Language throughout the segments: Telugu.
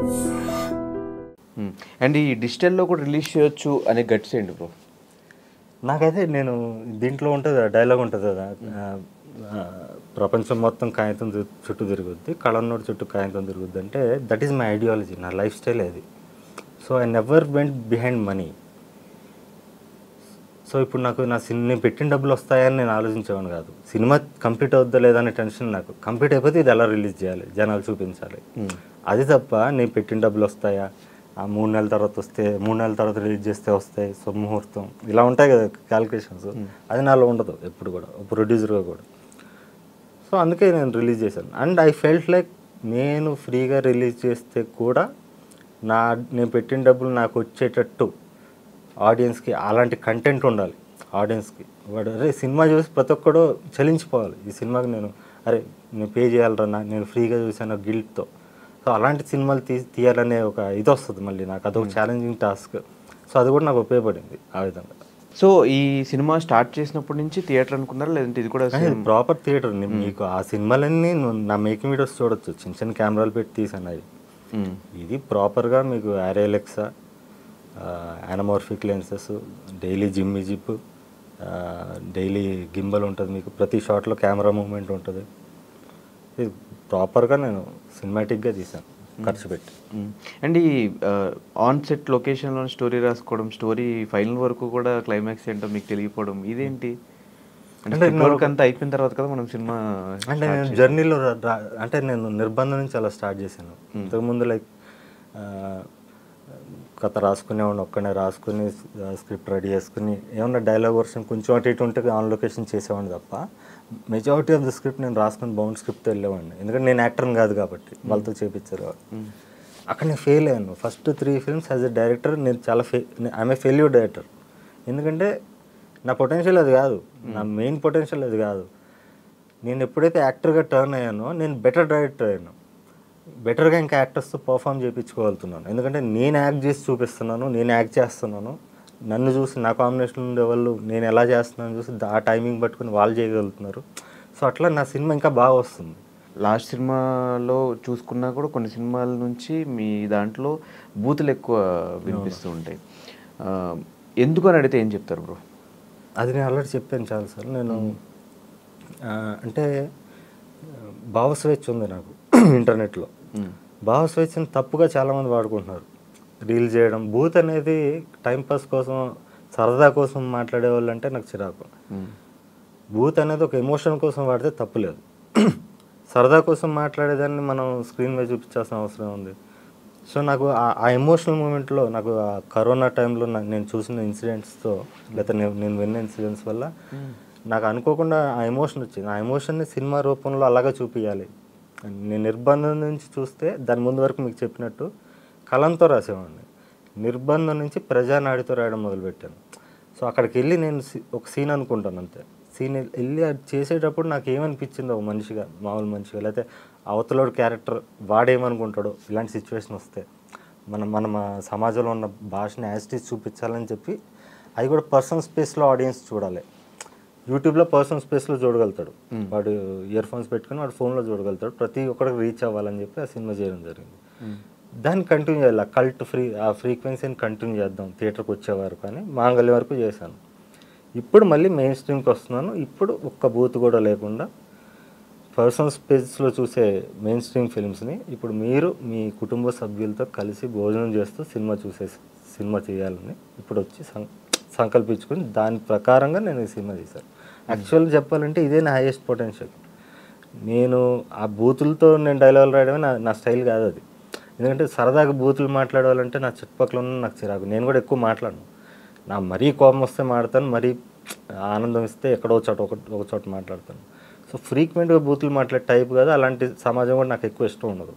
అండ్ ఈ డిజిటల్లో కూడా రిలీజ్ చేయొచ్చు అనే గట్స్ ఏంటి బ్రో నాకైతే నేను దీంట్లో ఉంటుంది కదా డైలాగ్ ఉంటుంది కదా ఆ, ఆ, ప్రపంచం మొత్తం కాగితం చు- చుట్టూ తిరుగుద్ది కళన్నోడు చుట్టూ కాగితం తిరుగుద్ది అంటే దట్ ఈస్ మై ఐడియాలజీ నా లైఫ్ స్టైల్ అది so I never went behind money so ఇప్పుడు నాకు నా సినిమా నేను పెట్టిన డబ్బులు వస్తాయని నేను ఆలోచించేవాను కాదు సినిమా కంప్లీట్ అవుద్దా లేదా అనే టెన్షన్ నాకు కంప్లీట్ అయిపోతే ఇది ఎలా రిలీజ్ చేయాలి జనాలు చూపించాలి అది తప్ప నేను పెట్టిన డబ్బులు వస్తాయా ఆ మూడు నెలల తర్వాత వస్తే మూడు నెలల తర్వాత రిలీజ్ చేస్తే వస్తాయి శుభముహూర్తం ఇలా ఉంటాయి కదా క్యాలిక్యులేషన్స్ అది నాలో ఉండదు ఎప్పుడు కూడా ప్రొడ్యూసర్గా కూడా సో అందుకే నేను రిలీజ్ చేశాను అండ్ ఐ ఫెల్ట్ లైక్ నేను ఫ్రీగా రిలీజ్ చేస్తే కూడా నా నేను పెట్టిన డబ్బులు నాకు వచ్చేటట్టు ఆడియన్స్కి అలాంటి కంటెంట్ ఉండాలి ఆడియన్స్కి వాడు అరే సినిమా చూసి ప్రతి ఒక్కడు చలించిపోవాలి ఈ సినిమాకి నేను అరే నేను పే చేయాలరా నా నేను ఫ్రీగా చూసాను గిల్ట్తో సో అలాంటి సినిమాలు తీ తీయాలనే ఒక ఇది వస్తుంది మళ్ళీ నాకు అదొక ఛాలెంజింగ్ టాస్క్ సో అది కూడా నాకు ఉపయోగపడింది ఆ విధంగా సో ఈ సినిమా స్టార్ట్ చేసినప్పటి నుంచి థియేటర్ అనుకున్నారా లేదంటే ఇది కూడా ఇది ప్రాపర్ థియేటర్ మీకు ఆ సినిమాలన్నీ నువ్వు నా మేకింగ్ వీడియోస్ చూడొచ్చు చిన్న చిన్న కెమెరాలు పెట్టి తీసాను అవి మ్మ్. ఇది ప్రాపర్గా మీకు Arri Alexa anamorphic lenses daily jimmy jib daily gimbal ఉంటుంది మీకు ప్రతి షాట్లో కెమెరా మూమెంట్ ఉంటుంది ఇది ప్రాపర్గా నేను సినిమాటిక్గా తీసాను ఖర్చు పెట్టి మ్మ్. అండ్ ఈ ఆన్ సెట్ లొకేషన్లో స్టోరీ రాసుకోవడం స్టోరీ ఫైనల్ వరకు కూడా క్లైమాక్స్ ఏంటో మీకు తెలియకపోవడం ఇదేంటి అంటే వర్క్ అంతా అయిపోయిన తర్వాత కదా మనం సినిమా అంటే నేను జర్నీలో రా- రా- అంటే నేను నిర్బంధం నుంచి అలా స్టార్ట్ చేశాను ఇంతకుముందు లైక్ కథ రాసుకునేవాడిని ఒక్కనే రాసుకుని స్క్రిప్ట్ రెడీ చేసుకుని ఏమన్నా డైలాగ్ వర్షన్ కొంచెం అటు ఇటు ఉంటే ఆన్ లొకేషన్ చేసేవాడిని తప్ప మెజారిటీ ఆఫ్ ద స్క్రిప్ట్ నేను రాసుకుని బౌండ్ స్క్రిప్ట్ వెళ్ళేవాడిని ఎందుకంటే నేను యాక్టర్ని కాదు కాబట్టి వాళ్ళతో చేపించారు కాబట్టి. అక్కడ నేను ఫెయిల్ అయ్యాను first three films as a director నేను చాలా ఫెయి ఐఎమ్ ఫెయిల్యూర్ డైరెక్టర్ ఎందుకంటే నా పొటెన్షియల్ అది కాదు నా మెయిన్ పొటెన్షియల్ అది కాదు నేను ఎప్పుడైతే యాక్టర్గా టర్న్ అయ్యానో నేను బెటర్ డైరెక్టర్ అయ్యాను బెటర్గా ఇంకా యాక్టర్స్తో పర్ఫామ్ చేయించుకోగలుగుతున్నాను ఎందుకంటే నేను యాక్ట్ చేసి చూపిస్తున్నాను నేను యాక్ట్ చేస్తున్నాను నన్ను చూసి నా కాంబినేషన్ ఉండే వాళ్ళు నేను ఎలా చేస్తున్నాను చూసి ఆ టైమింగ్ పట్టుకుని వాళ్ళు చేయగలుగుతున్నారు సో అట్లా నా సినిమా ఇంకా బాగా వస్తుంది లాస్ట్ సినిమాలో చూసుకున్నా కూడా కొన్ని సినిమాల నుంచి మీ దాంట్లో బూతులు ఎక్కువ వినిపిస్తూ ఉంటాయి ఆ, ఎందుకు అని అడిగితే ఏం చెప్తారు బ్రో అది నేను ఆల్రెడీ చెప్పాను చాలాసార్లు నేను ఆ, అంటే ఆ, భావస్వేచ్ఛ ఉంది నాకు ఇంటర్నెట్లో భావస్వేచ్ఛను తప్పుగా చాలామంది వాడుకుంటున్నారు రీల్ చేయడం బూత్ అనేది టైంపాస్ కోసం సరదా కోసం మాట్లాడే వాళ్ళు అంటే నాకు చిరాకు బూత్ అనేది ఒక ఎమోషన్ కోసం వాడితే తప్పులేదు సరదా కోసం మాట్లాడేదాన్ని మనం స్క్రీన్ మీద చూపించాల్సిన అవసరం ఉంది సో నాకు ఆ- ఆ ఎమోషనల్ మూమెంట్లో నాకు ఆ కరోనా టైంలో నా- నేను చూసిన ఇన్సిడెంట్స్తో లేకపోతే నేను నేను విన్న ఇన్సిడెంట్స్ వల్ల నాకు అనుకోకుండా ఆ ఎమోషన్ వచ్చింది ఆ ఎమోషన్ని సినిమా రూపంలో అలాగా చూపించాలి నేను నిర్బంధం నుంచి చూస్తే దాని ముందు వరకు మీకు చెప్పినట్టు కలంతో రాసేవాడిని నిర్బంధం నుంచి ప్రజానాడితో రాయడం మొదలుపెట్టాను సో అక్కడికి వెళ్ళి నేను సి- ఒక సీన్ అనుకుంటాను అంతే సీన్ వెళ్ళి అది చేసేటప్పుడు నాకు ఏమనిపించిందో ఒక మనిషిగా మామూలు మనిషిగా లేకపోతే అవతలోడు క్యారెక్టర్ వాడేమనుకుంటాడో ఇలాంటి సిచ్యువేషన్ వస్తే మనం మన మా సమాజంలో ఉన్న భాషని యాజిటీస్ చూపించాలని చెప్పి అది కూడా పర్సనల్ స్పేస్లో ఆడియన్స్ చూడాలి యూట్యూబ్లో పర్సనల్ స్పేస్లో చూడగలుగుతాడు వాడు ఇయర్ ఫోన్స్ పెట్టుకుని వాడు ఫోన్లో చూడగలుగుతాడు ప్రతి ఒక్కడికి రీచ్ అవ్వాలని చెప్పి ఆ సినిమా చేయడం జరిగింది దాన్ని కంటిన్యూ చేయాలి ఆ కల్ట్ ఫ్రీ ఆ ఫ్రీక్వెన్సీని కంటిన్యూ చేద్దాం థియేటర్కి వచ్చే వరకు అని మాంగళ్య వరకు చేశాను ఇప్పుడు మళ్ళీ మెయిన్ స్ట్రీమ్కి వస్తున్నాను ఇప్పుడు ఒక్క బూత్ కూడా లేకుండా పర్సనల్ స్పేస్లో చూసే మెయిన్ స్ట్రీమ్ ఫిల్మ్స్ని ఇప్పుడు మీరు మీ కుటుంబ సభ్యులతో కలిసి భోజనం చేస్తూ సినిమా చూసే సినిమా చేయాలని ఇప్పుడు వచ్చి సం- సంకల్పించుకుని దాని ప్రకారంగా నేను ఈ సినిమా తీశాను యాక్చువల్గా చెప్పాలంటే ఇదే నా హైయెస్ట్ పొటెన్షియల్ నేను ఆ బూతులతో నేను డైలాగులు రాయడమే నా నా స్టైల్ కాదు అది ఎందుకంటే సరదాగా బూతులు మాట్లాడాలంటే నా చుట్టుపక్కల ఉన్న నాకు చిరాకు నేను కూడా ఎక్కువ మాట్లాడను నా మరీ కోపం వస్తే మాట్లాడతాను మరీ ఆనందం ఇస్తే ఎక్కడో చోట ఒక ఒక చోట మాట్లాడతాను సో ఫ్రీక్వెంట్గా బూతులు మాట్లాడే టైప్ కదా అలాంటి సమాజం కూడా నాకు ఎక్కువ ఇష్టం ఉండదు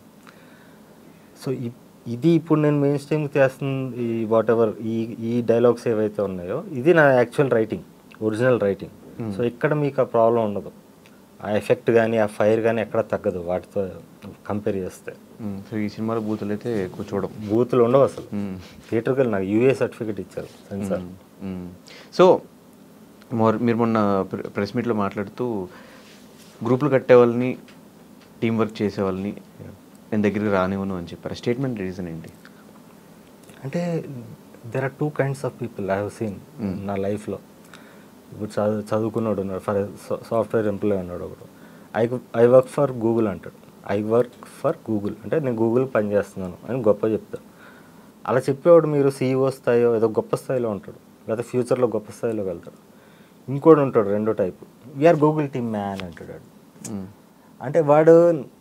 సో ఇ- ఇది ఇప్పుడు నేను మెయిన్ స్ట్రీమ్కి చేస్తుంది ఈ వాట్ ఎవర్ ఈ ఈ డైలాగ్స్ ఏవైతే ఉన్నాయో ఇది నా actual writing original writing so ఇక్కడ మీకు ఆ ప్రాబ్లం ఉండదు ఆ ఎఫెక్ట్ కానీ ఆ ఫైర్ కానీ ఎక్కడ తగ్గదు వాటితో కంపేర్ చేస్తే సో ఈ సినిమాలో బూతులు అయితే ఎక్కువ చూడం బూతులు ఉండవు అసలు థియేటర్కి వెళ్ళి నాకు యూఏ సర్టిఫికేట్ ఇచ్చారు సెన్సార్ సో మోర్ మీరు మొన్న ప్రెస్ మీట్లో మాట్లాడుతూ గ్రూపులు కట్టే వాళ్ళని టీం వర్క్ చేసే వాళ్ళని నేను దగ్గరికి రానివ్వను అని చెప్పారు స్టేట్మెంట్ రీజన్ ఏంటి అంటే there are two kinds of people I have seen నా లైఫ్లో ఇప్పుడు చదువు చదువుకున్నాడు ఉన్నాడు ఫర్ సాఫ్ట్వేర్ ఎంప్లాయ్ ఉన్నాడు ఒకడు I I work for Google అంటాడు ఐ వర్క్ ఫర్ గూగుల్ అంటే నేను గూగుల్ పనిచేస్తున్నాను అని గొప్ప చెప్తాను అలా చెప్పేవాడు మీరు సీఈఓ స్థాయిలో ఏదో గొప్ప స్థాయిలో ఉంటాడు లేదా ఫ్యూచర్లో గొప్ప స్థాయిలోకి వెళ్తాడు ఇంకోటి ఉంటాడు రెండో type we're Google team man అంటాడు వాడు. అంటే వాడు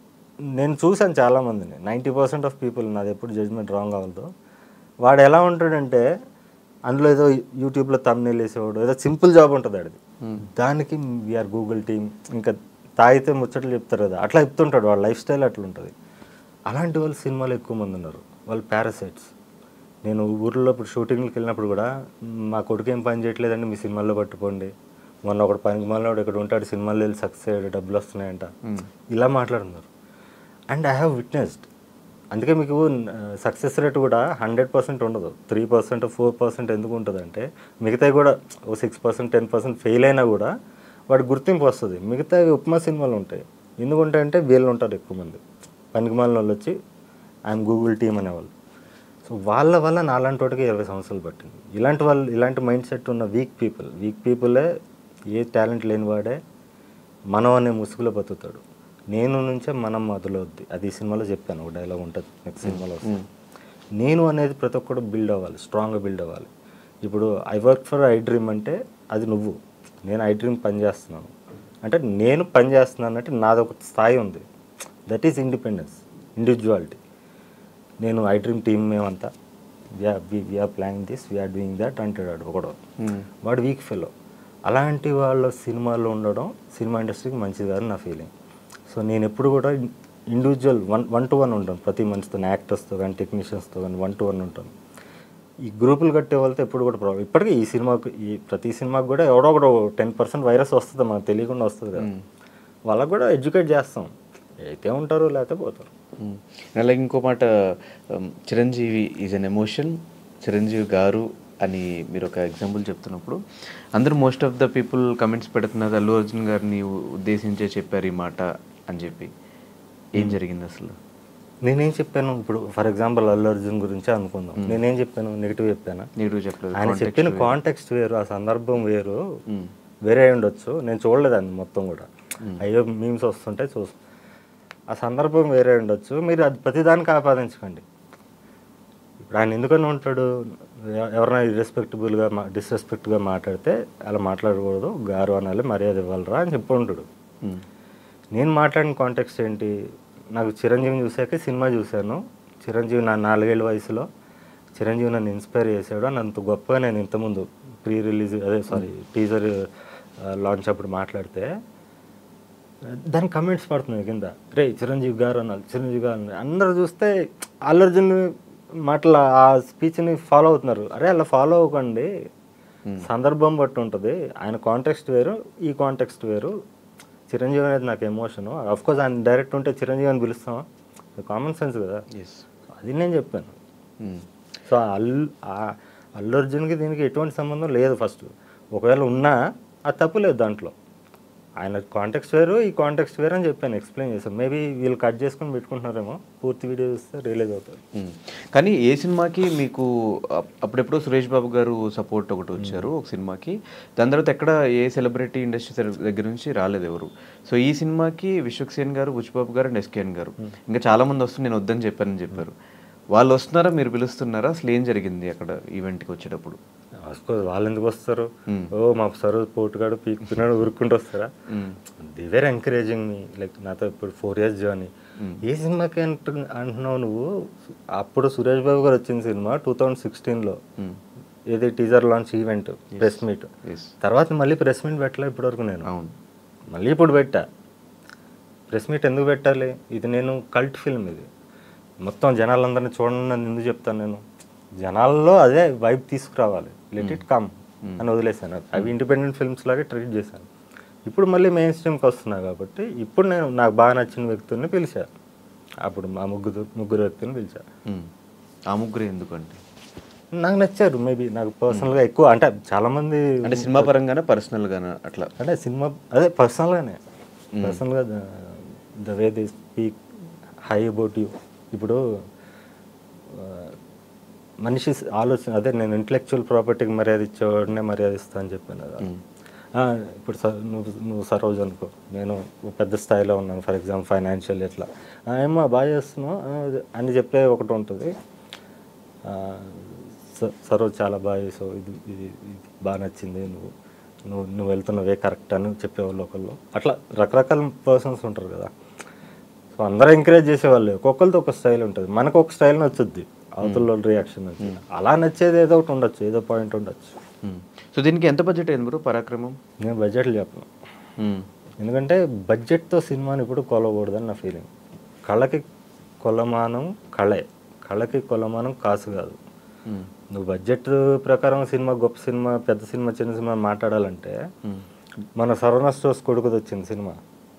నేను చూశాను చాలామందిని నైంటీ పర్సెంట్ ఆఫ్ పీపుల్ నాది ఎప్పుడు జడ్జ్మెంట్ రాంగ్ అవ్వదు వాడు ఎలా ఉంటాడంటే అందులో ఏదో యూట్యూబ్లో తమ్నేల్ వేసేవాడు ఏదో సింపుల్ జాబ్ ఉంటుంది ఆడిది దానికి వీఆర్ గూగుల్ టీమ్ ఇంకా తాగితే ముచ్చట్లు చెప్తారు కదా అట్లా చెప్తుంటాడు వాళ్ళ లైఫ్ స్టైల్ అట్లా ఉంటుంది అలాంటి వాళ్ళు సినిమాలు ఎక్కువ మంది ఉన్నారు వాళ్ళు పారాసైట్స్ నేను ఊర్లో ఇప్పుడు షూటింగ్కి వెళ్ళినప్పుడు కూడా మా కొడుకు ఏం పని చేయట్లేదండి మీ సినిమాల్లో పట్టుకోండి మొన్న ఒకటి పనికి మళ్ళీ ఇక్కడ ఉంటాడు సినిమాల్లో వెళ్ళి సక్సెస్ అయ్యాడు డబ్బులు వస్తున్నాయంట ఇలా మాట్లాడుతున్నారు అండ్ ఐ హ్యావ్ విట్నెస్డ్ అందుకే మీకు సక్సెస్ రేట్ కూడా హండ్రెడ్ పర్సెంట్ ఉండదు త్రీ పర్సెంట్ ఫోర్ పర్సెంట్ ఎందుకు ఉంటుందంటే మిగతావి కూడా ఓ six percent ten percent fail అయినా కూడా వాడి గుర్తింపు వస్తుంది మిగతా ఉప్మా సినిమాలు ఉంటాయి ఎందుకుంటాయంటే వీళ్ళు ఉంటారు ఎక్కువ మంది పనికి మాలిన వాళ్ళు వచ్చి ఐఎమ్ గూగుల్ టీమ్ అనేవాళ్ళు సో వాళ్ళ వల్ల నాలాంటి వాటికి ఇరవై సంవత్సరాలు పట్టింది ఇలాంటి వాళ్ళు ఇలాంటి మైండ్ సెట్ ఉన్న వీక్ పీపుల్ వీక్ పీపులే ఏ టాలెంట్ లేని వాడే మనం అనే ముసుగులో బతుకుతాడు నేను నుంచే మనం మొదలవుద్ది అది ఈ సినిమాలో చెప్పాను ఒక డైలాగ్ ఉంటుంది నెక్స్ట్ సినిమాలో వస్తుంది. నేను అనేది ప్రతి ఒక్కడు బిల్డ్ అవ్వాలి స్ట్రాంగ్గా బిల్డ్ అవ్వాలి ఇప్పుడు I work for I dream అంటే అది నువ్వు నేను ఐ డ్రీమ్ పని చేస్తున్నాను అంటే నేను పని చేస్తున్నాను అంటే నాది ఒక స్థాయి ఉంది దట్ ఈస్ ఇండిపెండెన్స్ ఇండివిజువాలిటీ నేను ఐ డ్రీమ్ టీమ్ మేమంతా we're planning this we're doing that అంటాడు ఒకడు వాడు వీక్ ఫెలో అలాంటి వాళ్ళ సినిమాల్లో ఉండడం సినిమా ఇండస్ట్రీకి మంచిది కాదు నా ఫీలింగ్ సో నేను ఎప్పుడు కూడా individual one one to one ఉంటాను ప్రతి మనిషితో యాక్టర్స్తో కానీ టెక్నీషియన్స్తో కానీ వన్ టు వన్ ఉంటాను ఈ గ్రూపులు కట్టే వాళ్ళతో ఎప్పుడు కూడా ప్రాబ్లం ఇప్పటికీ ఈ సినిమాకు ఈ ప్రతి సినిమాకి కూడా ఎవడో ఒకడు టెన్ పర్సెంట్ వైరస్ వస్తుంది మనకు తెలియకుండా వస్తుంది కదా వాళ్ళకు కూడా ఎడ్యుకేట్ చేస్తాం అయితే ఉంటారు లేకపోతే పోతారు మ్మ్. అలాగే ఇంకో మాట um, Chiranjeevi is an emotion Chiranjeevi garu అని మీరు ఒక ఎగ్జాంపుల్ చెప్తున్నప్పుడు అందరూ most of the people comments పెడుతున్నారు అల్లు అర్జున్ గారిని ఉద్దేశించే చెప్పారు ఈ మాట అని చెప్పి ఏం జరిగింది అసలు నేనేం చెప్పాను ఇప్పుడు ఫర్ ఎగ్జాంపుల్ అల్లు అర్జున్ గురించి అనుకుందాం నేనేం చెప్పాను నెగిటివ్ చెప్పాను నెగిటివ్ చెప్పలేదు ఆయన Context చెప్పిన వేరు. కాంటెక్స్ట్ వేరు ఆ సందర్భం వేరు మ్మ్. వేరే అయి ఉండొచ్చు నేను చూడలేదండి మొత్తం కూడా అయ్యో మీమ్స్ వస్తుంటే చూసు ఆ సందర్భం వేరే అయి ఉండొచ్చు మీరు అది ప్రతిదానికి ఆపాదించకండి ఇప్పుడు ఆయన ఎందుకని ఉంటాడు ఎ- ఎవరైనా ఇర్రెస్పెక్టబుల్గా మా డిస్రెస్పెక్ట్గా మాట్లాడితే అలా మాట్లాడకూడదు గారు అనాలి మర్యాద ఇవ్వాలరా అని చెప్పి ఉంటాడు మ్మ్. నేను మాట్లాడిన కాంటెక్స్ట్ ఏంటి నాకు చిరంజీవిని చూశాక సినిమా చూశాను చిరంజీవి నా నాలుగేళ్ల వయసులో చిరంజీవి నన్ను ఇన్స్పైర్ చేశాడు అని అంత గొప్పగా నేను ఇంతకుముందు ప్రీ రిలీజ్ అదే సారీ టీజర్ లాంచ్ అప్పుడు మాట్లాడితే దాని కమెంట్స్ పడుతున్నాయి కింద రే చిరంజీవి గారు అన్నారు చిరంజీవి గారు అన్నారు అందరు చూస్తే అల్లు అర్జున్ మాటల ఆ స్పీచ్ని ఫాలో అవుతున్నారు అరే అలా ఫాలో అవ్వకండి సందర్భం బట్టి ఉంటుంది ఆయన కాంటెక్స్ట్ వేరు ఈ కాంటెక్స్ట్ వేరు చిరంజీవి అనేది నాకు ఎమోషను కోర్స్ ఆయన డైరెక్ట్ ఉంటే చిరంజీవి అని పిలుస్తాం కామన్ సెన్స్ కదా ఎస్ అది నేను చెప్పాను మ్మ్. సో అల్లు ఆ- అల్లు అర్జున్కి దీనికి ఎటువంటి సంబంధం లేదు ఫస్ట్ ఒకవేళ ఉన్నా అది తప్పు లేదు దాంట్లో ఆయన కాంటెక్స్ట్ వేరు ఈ కాంటెక్స్ట్ వేరు అని చెప్పాను ఎక్స్ప్లెయిన్ చేశాను మేబీ వీళ్ళు కట్ చేసుకొని పెట్టుకుంటున్నారేమో పూర్తి వీడియో చూస్తే రిలీజ్ అవుతారు మ్మ్. కానీ ఏ సినిమాకి మీకు అప్- అప్పుడెప్పుడో సురేష్ బాబు గారు సపోర్ట్ ఒకటి వచ్చారు ఒక సినిమాకి దాని తర్వాత ఎక్కడ ఏ సెలబ్రిటీ ఇండస్ట్రీ దగ్గర నుంచి రాలేదు ఎవరు సో ఈ సినిమాకి విశ్వక్సేన్ గారు బుచ్చిబాబు గారు అండ్ ఎస్కేఎన్ గారు ఇంకా చాలా మంది వస్తుంది నేను వద్దని చెప్పానని చెప్పారు వాళ్ళు వస్తున్నారా మీరు పిలుస్తున్నారా అసలు ఏం జరిగింది అక్కడ ఈవెంట్కి వచ్చేటప్పుడు కోర్స్ వాళ్ళు ఎందుకు వస్తారు Hmm. ఓ మా సరు పోటుగాడు పీక్కున్నాడు ఉరుక్కుంటూ వస్తారా మ్మ్. They were encouraging me like నాతో ఇప్పుడు ఫోర్ ఇయర్స్ జర్నీ ఏ సినిమాకి అంటు అంటున్నావు నువ్వు అప్పుడు సురేష్ బాబు గారు వచ్చిన సినిమా టూ థౌజండ్ సిక్స్టీన్లో మ్మ్. ఏది teaser launch event press meet ఎస్ తర్వాత మళ్ళీ ప్రెస్ మీట్ పెట్టలే ఇప్పటివరకు నేను అవును మళ్ళీ ఇప్పుడు పెట్టా ప్రెస్ మీట్ ఎందుకు పెట్టాలి ఇది నేను కల్ట్ ఫిల్మ్ ఇది మొత్తం జనాలందరినీ చూడండి అని ఎందుకు చెప్తాను నేను జనాల్లో అదే వైబ్ తీసుకురావాలి లెట్ ఇట్ కమ్ అని వదిలేసాను అవి ఇండిపెండెంట్ ఫిల్మ్స్ లాగే ట్రీట్ చేశాను ఇప్పుడు మళ్ళీ మెయిన్ స్ట్రీమ్కి వస్తున్నా కాబట్టి ఇప్పుడు నేను నాకు బాగా నచ్చిన వ్యక్తుల్ని పిలిచా అప్పుడు మా ముగ్గురు ముగ్గురు వ్యక్తులను పిలిచా మ్మ్. ఆ ముగ్గురు ఎందుకంటే నాకు నచ్చారు మేబీ నాకు పర్సనల్గా ఎక్కువ అంటే చాలామంది అంటే సినిమా పరంగానే పర్సనల్ గానా అట్లా అంటే సినిమా అదే పర్సనల్గానే పర్సనల్గా the way they speak high about you ఇప్పుడు ఆ, మనిషి స- ఆలోచన అదే నేను ఇంటలెక్చువల్ ప్రాపర్టీకి మర్యాద ఇచ్చేవాడినే మర్యాద ఇస్తా అని చెప్పాను కదా ఆ, ఇప్పుడు స- నువ్వు నువ్వు సరోజ్ అనుకో నేను ఒక పెద్ద స్థాయిలో ఉన్నాను ఫర్ ఎగ్జాంపుల్ ఫైనాన్షియల్ ఎట్లా "ఆ, ఏమ్మా బాగా చేస్తున్నావు ఆ, అది" అని చెప్పే ఒకటి ఉంటుంది ఆ, స- సరోజ్ చాలా బాగా చేసావు ఇది ఇది ఇది బాగా నచ్చింది నువ్వు నువ్వు నువ్వు వెళ్తున్నవే కరెక్ట్ అని చెప్పేవాళ్ళు ఒకళ్ళు అట్లా రకరకాల పర్సన్స్ ఉంటారు కదా సో అందరూ ఎంకరేజ్ చేసేవాళ్ళు ఒక్కొక్కరితో ఒక స్టైల్ ఉంటుంది మనకు ఒక స్టైల్ నచ్చుద్ది అవతల రియాక్షన్ నచ్చుద్ది అలా నచ్చేది ఏదో ఒకటి ఉండొచ్చు ఏదో పాయింట్ ఉండొచ్చు సో దీనికి ఎంత బడ్జెట్ అయింది బ్రో పరాక్రమం నేను బడ్జెట్లు చెప్పను మ్మ్. ఎందుకంటే బడ్జెట్తో సినిమాని ఇప్పుడు కొలవకూడదని నా ఫీలింగ్ కళకి కొలమానం కళే కళకి కొలమానం కాసు కాదు మ్మ్. నువ్వు బడ్జెట్ ప్రకారం సినిమా గొప్ప సినిమా పెద్ద సినిమా చిన్న సినిమా మాట్లాడాలంటే మ్మ్. మన సరవణ స్టోర్స్ కొడుకుది వచ్చింది సినిమా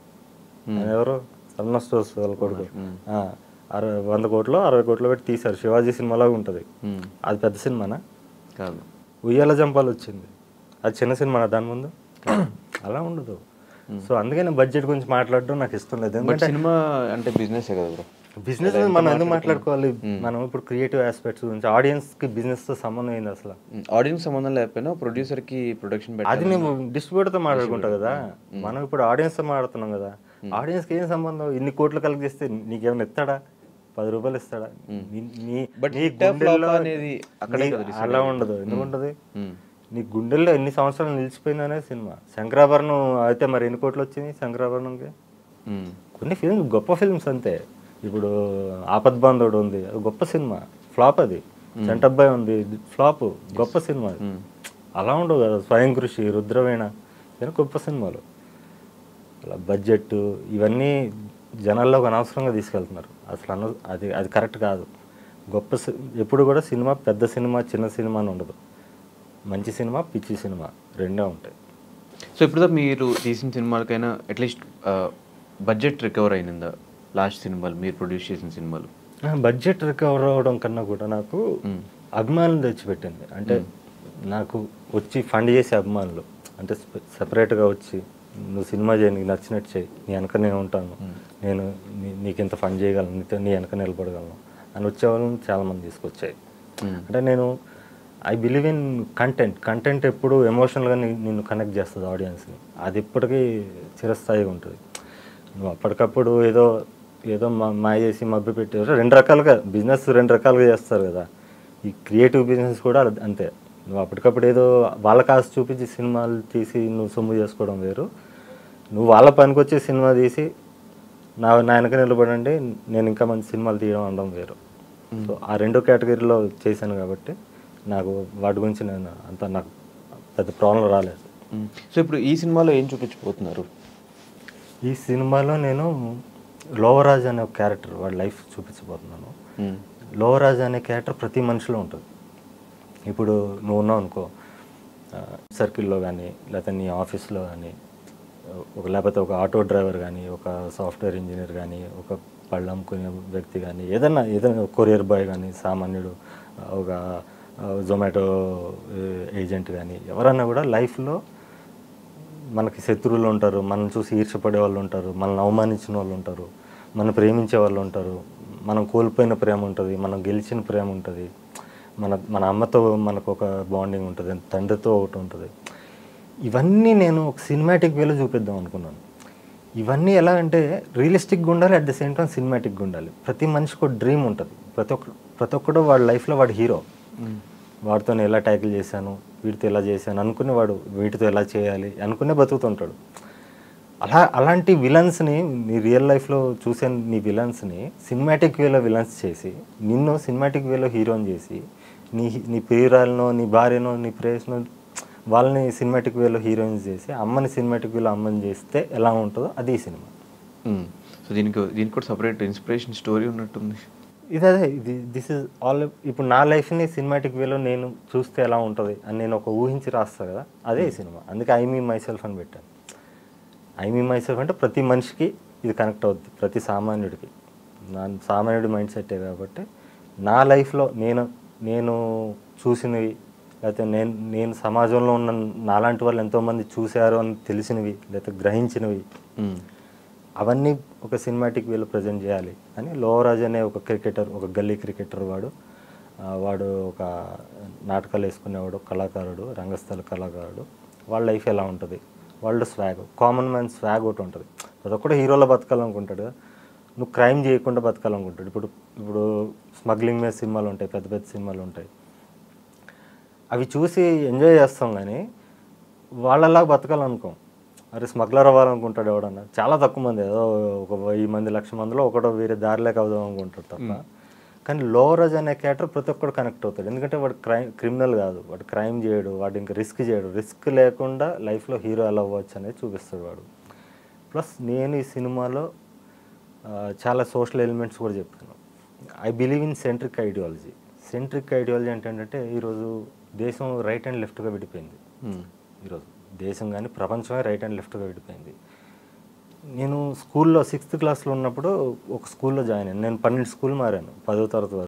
ఆయన ఎవరు సరవణ స్టోర్స్ వాళ్ళ కొడుకు ఆ, అరవై వంద కోట్లు అరవై కోట్లు పెట్టి తీశారు శివాజీ సినిమాలాగా ఉంటుంది మ్మ్. అది పెద్ద సినిమానా కాదు ఉయ్యాల జంపాలు వచ్చింది అది చిన్న సినిమానా దాని ముందు అలా ఉండదు సో అందుకే నేను బడ్జెట్ గురించి మాట్లాడడం నాకు ఇష్టం లేదు బట్ ఎందుకంటే సినిమా అంటే బిజినెస్ కదా బ్రో బిజినెస్ మనం ఎందుకు మాట్లాడుకోవాలి మనం ఇప్పుడు క్రియేటివ్ ఆస్పెక్ట్స్ గురించి ఆడియన్స్ కి బిజినెస్ తో సంబంధం ఏంది అసలు ఆడియన్స్ సంబంధం లేకపోయినా ప్రొడ్యూసర్ కి ప్రొడక్షన్ అది నేను డిస్ట్రిబ్యూటర్ తో మాట్లాడుకుంటా కదా మనం ఇప్పుడు ఆడియన్స్ తో మాట్లాడుతున్నాం కదా ఆడియన్స్ కి ఏం సంబంధం ఇన్ని కోట్లు కలెక్ట్ చేస్తే నీకేమైనా ఇస్తాడా పది రూపాయలు ఇస్తాడా నీ- నీ But నీ hit or flop గుండెల్లో అనేది అక్కడే నీ- కదా decide అలా ఉండదు ఎందుకు ఉండదు మ్మ్. నీ గుండెల్లో ఎన్ని సంవత్సరాలు నిలిచిపోయింది అనేది సినిమా శంకరాభరణం అయితే మరి ఎన్ని కోట్లు వచ్చింది శంకరాభరణంకి మ్మ్. కొన్ని ఫిల్మ్స్ గొప్ప ఫిల్మ్స్ అంతే ఇప్పుడు ఆపద్ బాంధవుడు ఉంది అది గొప్ప సినిమా ఫ్లాప్ అది చెంటబ్బాయి ఉంది ఫ్లాప్ గొప్ప సినిమా అది. అలా ఉండవు కదా స్వయం కృషి రుద్రవీణ ఇవన్నీ గొప్ప సినిమాలు అలా బడ్జెట్ ఇవన్నీ జనాల్లోకి అనవసరంగా తీసుకెళ్తున్నారు అసలు అన అది అది కరెక్ట్ కాదు గొప్ప సి- ఎప్పుడు కూడా సినిమా పెద్ద సినిమా చిన్న సినిమా అని ఉండదు మంచి సినిమా పిచ్చి సినిమా రెండే ఉంటాయి సో ఇప్పుడు దాకా మీరు తీసిన సినిమాలకైనా అట్లీస్ట్ బడ్జెట్ రికవర్ అయినందా లాస్ట్ సినిమాలు మీరు ప్రొడ్యూస్ చేసిన సినిమాలు బడ్జెట్ రికవర్ అవ్వడం కన్నా కూడా నాకు అభిమానులు తెచ్చిపెట్టింది అంటే నాకు వచ్చి ఫండ్ చేసే అభిమానులు అంటే సపరేట్గా వచ్చి నువ్వు సినిమా చేయి నీకు నచ్చినట్టు చేయి నీ వెనక నేను ఉంటాను నేను నీ- నీకు ఇంత ఫండ్ చేయగలను నీతో నీ వెనక నిలబడగలను అని వచ్చేవాళ్ళని చాలామంది తీసుకొచ్చాయి అంటే నేను I believe in content content ఎప్పుడు ఎమోషనల్గా నిన్ను కనెక్ట్ చేస్తుంది ఆడియన్స్ని అది ఇప్పటికీ చిరస్థాయిగా ఉంటుంది నువ్వు అప్పటికప్పుడు ఏదో ఏదో మా మాయ చేసి మభ్య పెట్టి రెండు రకాలుగా బిజినెస్ రెండు రకాలుగా చేస్తారు కదా ఈ క్రియేటివ్ బిజినెస్ కూడా అది అంతే నువ్వు అప్పటికప్పుడు ఏదో వాళ్ళ కాసు చూపించి సినిమాలు తీసి నువ్వు సొమ్ము చేసుకోవడం వేరు నువ్వు వాళ్ళ పనికి వచ్చే సినిమా తీసి నా నా వెనక నిలబడండి నేను ఇంకా మంచి సినిమాలు తీయడం అనడం వేరు సో ఆ రెండు కేటగిరీలో చేశాను కాబట్టి నాకు వాటి గురించి నేను అంత నాకు పెద్ద ప్రాబ్లం రాలేదు మ్మ్. సో ఇప్పుడు ఈ సినిమాలో ఏం చూపించబోతున్నారు ఈ సినిమాలో నేను లోవరాజ్ అనే ఒక క్యారెక్టర్ వాడి లైఫ్ చూపించబోతున్నాను మ్మ్. లోవరాజ్ అనే క్యారెక్టర్ ప్రతి మనిషిలో ఉంటుంది ఇప్పుడు నువ్వు ఉన్నావు అనుకో సర్కిల్లో కానీ లేకపోతే నీ ఆఫీస్లో కానీ ఒక లేకపోతే ఒక ఆటో డ్రైవర్ కానీ ఒక సాఫ్ట్వేర్ ఇంజనీర్ కానీ ఒక పళ్ళు అమ్ముకునే వ్యక్తి కానీ ఏదన్నా ఏదైనా కొరియర్ బాయ్ కానీ సామాన్యుడు ఒక జొమాటో ఏజెంట్ కానీ ఎవరన్నా కూడా లైఫ్లో మనకి శత్రువులు ఉంటారు మనం చూసి ఈర్షపడే వాళ్ళు ఉంటారు మనల్ని అవమానించిన వాళ్ళు ఉంటారు మనం ప్రేమించే వాళ్ళు ఉంటారు మనం కోల్పోయిన ప్రేమ ఉంటుంది మనం గెలిచిన ప్రేమ ఉంటుంది మన మన అమ్మతో మనకు ఒక బాండింగ్ ఉంటుంది తండ్రితో ఒకటి ఉంటుంది ఇవన్నీ నేను ఒక సినిమాటిక్ వేలో చూపిద్దాం అనుకున్నాను ఇవన్నీ ఎలా అంటే రియలిస్టిక్గా ఉండాలి అట్ ద సేమ్ టైం సినిమాటిక్గా ఉండాలి ప్రతి మనిషికి ఒక డ్రీమ్ ఉంటుంది ప్రతి ఒక్క ప్రతి ఒక్కడు వాడి లైఫ్లో వాడు హీరో వాడితో నేను ఎలా ట్యాకిల్ చేశాను వీటితో ఎలా చేశాను అనుకునే వాడు వీటితో ఎలా చేయాలి అనుకునే బతుకుతుంటాడు అలా అలాంటి విలన్స్ని నీ రియల్ లైఫ్లో చూసే నీ విలన్స్ని సినిమాటిక్ వేలో విలన్స్ చేసి నిన్ను సినిమాటిక్ వేలో హీరోని చేసి నీ నీ ప్రియురాలనో నీ భార్యనో నీ ప్రేయస్నో వాళ్ళని సినిమాటిక్ వేలో హీరోయిన్స్ చేసి అమ్మని సినిమాటిక్ వేలో అమ్మని చేస్తే ఎలా ఉంటుందో అది ఈ సినిమా మ్మ్. సో దీనికి దీనికి కూడా సపరేట్ ఇన్స్పిరేషన్ స్టోరీ ఉన్నట్టుంది ఇది అదే ఇది దిస్ ఇస్ ఆల్ ఇప్పుడు నా లైఫ్ని సినిమాటిక్ వేలో నేను చూస్తే ఎలా ఉంటుంది అని నేను ఒక ఊహించి రాస్తా కదా అదే ఈ సినిమా అందుకే ఐ మీ మై సెల్ఫ్ అని పెట్టాను ఐ మీ మై సెల్ఫ్ అంటే ప్రతి మనిషికి ఇది కనెక్ట్ అవుద్ది ప్రతి సామాన్యుడికి నా సామాన్యుడి మైండ్ సెట్టే కాబట్టి నా లైఫ్లో నేను నేను చూసినవి లేకపోతే నేను నేను సమాజంలో ఉన్న నాలాంటి వాళ్ళు ఎంతోమంది చూశారు అని తెలిసినవి లేకపోతే గ్రహించినవి మ్మ్. అవన్నీ ఒక సినిమాటిక్ వేలో ప్రజెంట్ చేయాలి అని లోవరాజ్ అనే ఒక క్రికెటర్ ఒక గల్లీ క్రికెటర్ వాడు ఆ, వాడు ఒక నాటకాలు వేసుకునేవాడు కళాకారుడు రంగస్థల కళాకారుడు వాళ్ళ లైఫ్ ఎలా ఉంటుంది వాళ్ళ స్వాగ్ కామన్ మ్యాన్ స్వాగ్ ఒకటి ఉంటుంది ప్రతి ఒక్కడు హీరోలో బతకాలనుకుంటాడు కదా. నువ్వు క్రైమ్ చేయకుండా బతకాలనుకుంటాడు ఇప్పుడు ఇప్పుడు స్మగ్లింగ్ మీద సినిమాలు ఉంటాయి పెద్ద పెద్ద సినిమాలు ఉంటాయి అవి చూసి ఎంజాయ్ చేస్తాం కానీ వాళ్ళలాగా బతకాలనుకోం అరే స్మగ్లర్ అవ్వాలనుకుంటాడు ఎవడన్నా చాలా తక్కువ మంది ఏదో ఒక వెయ్యి మంది లక్ష మందిలో ఒకటో వేరే దారిలోకి అవుదాం అనుకుంటాడు తప్ప కానీ లోవరాజ్ అనే క్యారెక్టర్ ప్రతి ఒక్కడు కనెక్ట్ అవుతాడు ఎందుకంటే వాడు క్రైమ్ క్రిమినల్ కాదు వాడు క్రైమ్ చేయడు వాడు ఇంకా రిస్క్ చేయడు రిస్క్ లేకుండా లైఫ్లో హీరో ఎలా అవ్వచ్చు అనేది చూపిస్తాడు వాడు ప్లస్ నేను ఈ సినిమాలో ఆ, చాలా సోషల్ ఎలిమెంట్స్ కూడా చెప్పాను I believe in centric ideology centric ideology ఏంటంటే ఈరోజు దేశం రైట్ అండ్ లెఫ్ట్గా విడిపోయింది ఈరోజు దేశం కానీ ప్రపంచమే రైట్ అండ్ లెఫ్ట్గా విడిపోయింది నేను స్కూల్లో సిక్స్త్ క్లాస్లో ఉన్నప్పుడు ఒక స్కూల్లో జాయిన్ అయ్యాను నేను పన్నెండు స్కూల్ మారాను పదో తరగతి వరకు